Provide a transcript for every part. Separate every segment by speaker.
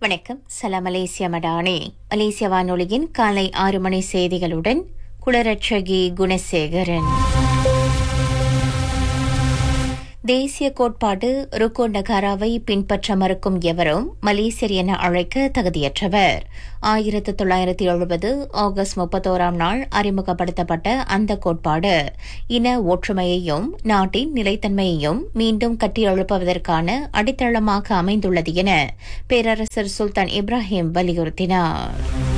Speaker 1: வணக்கம் சலாம் மலேசியா மடானே மலேசிய வானொலியின் காலை ஆறு மணி செய்திகளுடன் குளரட்சகி குணசேகரன் தேசிய கோட்பாடு ருக்கோ நகாராவை பின்பற்ற மறுக்கும் எவரும் மலேசியர் என அழைக்க தகுதியற்றவர் ஆயிரத்து தொள்ளாயிரத்தி எழுபது ஆகஸ்ட் முப்பத்தோராம் நாள் அறிமுகப்படுத்தப்பட்ட அந்த கோட்பாடு இன ஒற்றுமையையும் நாட்டின் நிலைத்தன்மையையும் மீண்டும் கட்டியெழுப்புவதற்கான அடித்தளமாக அமைந்துள்ளது என பேரரசர் சுல்தான் இப்ராஹிம் வலியுறுத்தினார்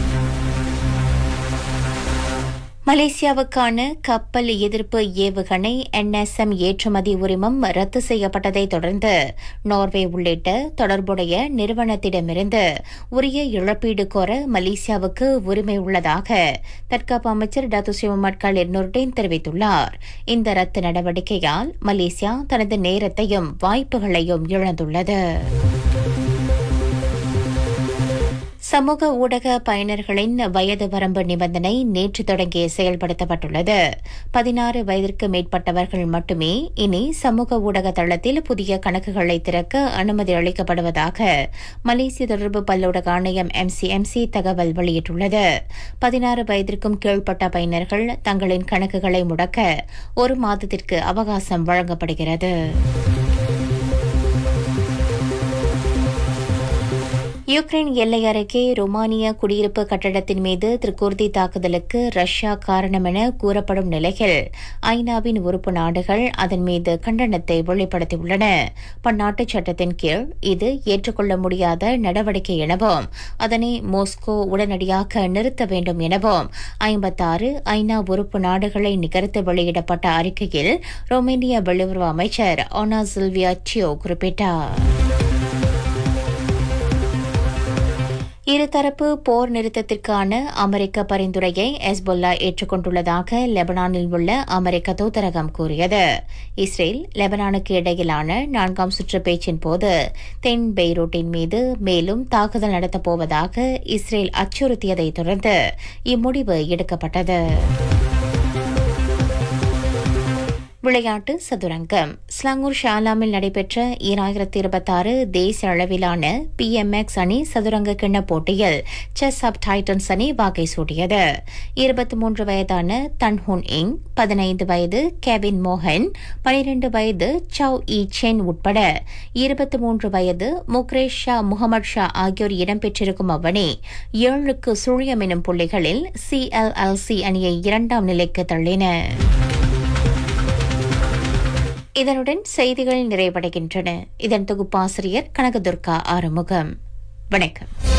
Speaker 1: மலேசியாவுக்கான கப்பல் எதிர்ப்பு ஏவுகணை என்எஸ்எம் ஏற்றுமதி உரிமம் ரத்து செய்யப்பட்டதை தொடர்ந்து நார்வே உள்ளிட்ட தொடர்புடைய நிறுவனத்திடமிருந்து உரிய இழப்பீடு கோர மலேசியாவுக்கு உரிமை உள்ளதாக தற்காப்பு அமைச்சர் டாத்து சிவமட் கலிர் நுர்டேன் தெரிவித்துள்ளார் இந்த ரத்து நடவடிக்கையால் மலேசியா தனது நேரத்தையும் வாய்ப்புகளையும் இழந்துள்ளது சமூக ஊடக பயனர்களின் வயது வரம்பு நிபந்தனை நேற்று தொடங்கி செயல்படுத்தப்பட்டுள்ளது பதினாறு வயதிற்கு மேற்பட்டவர்கள் மட்டுமே இனி சமூக ஊடக தளத்தில் புதிய கணக்குகளை திறக்க அனுமதி அளிக்கப்படுவதாக மலேசிய தொடர்பு பல்லூடக ஆணையம் எம்சிஎம்சி தகவல் வெளியிட்டுள்ளது பதினாறு வயதிற்கும் கீழ்ப்பட்ட பயனர்கள் தங்களின் கணக்குகளை முடக்க ஒரு மாதத்திற்கு அவகாசம் வழங்கப்படுகிறது யுக்ரைன் எல்லை அருகே ரொமானிய குடியிருப்பு கட்டடத்தின் மீது திருக்குர்தி தாக்குதலுக்கு ரஷ்யா காரணம் என கூறப்படும் நிலையில் ஐநாவின் உறுப்பு நாடுகள் அதன் மீது கண்டனத்தை வெளிப்படுத்தியுள்ளன பன்னாட்டு சட்டத்தின் கீழ் இது ஏற்றுக்கொள்ள முடியாத நடவடிக்கை எனவும் அதனை மாஸ்கோ உடனடியாக நிறுத்த வேண்டும் எனவும் ஐம்பத்தாறு ஐநா உறுப்பு நாடுகளை நிகர்த்து வெளியிடப்பட்ட அறிக்கையில் ரொமேனிய வெளியுறவு அமைச்சர் ஒனா சில்வியா டியோ குறிப்பிட்டார் இருதரப்பு போர் நிறுத்தத்திற்கான அமெரிக்க பரிந்துரையை எஸ்பொல்லா ஏற்றுக்கொண்டுள்ளதாக லெபனானில் உள்ள அமெரிக்க தூதரகம் கூறியது இஸ்ரேல் லெபனானுக்கு இடையிலான நான்காம் சுற்று பேச்சின் போது தென் பெய்ரூட்டின் மீது மேலும் தாக்குதல் நடத்தப் போவதாக இஸ்ரேல் அச்சுறுத்தியதை தொடர்ந்து இம்முடிவு எடுக்கப்பட்டது விளையாட்டு சதுரங்கம் ஸ்லாங்கூர் ஷாலாமில் நடைபெற்ற ஈராயிரத்தி இருபத்தாறு தேசிய அளவிலான பி எம் எக்ஸ் அணி சதுரங்க கிண்ண போட்டியில் செஸ் ஆப் டைட்டன்ஸ் அணி வாகை சூட்டியது இருபத்தி மூன்று வயதான தன்ஹுன் இங் பதினைந்து வயது கெவின் மோகன் பனிரெண்டு வயது சவ் இ சென் உட்பட இருபத்தி மூன்று வயது முக்ரேஷ் ஷா முகமது ஷா ஆகியோர் இடம்பெற்றிருக்கும் அவ்வணி ஏழுக்கு சுழியம் எனும் புள்ளிகளில் சிஎல்எல்சி அணியை இரண்டாம் நிலைக்கு தள்ளின இதனுடன் செய்திகள் நிறைவடைகின்றன இதன் தொகுப்பாசிரியர் கனகதுர்கா ஆறுமுகம் வணக்கம்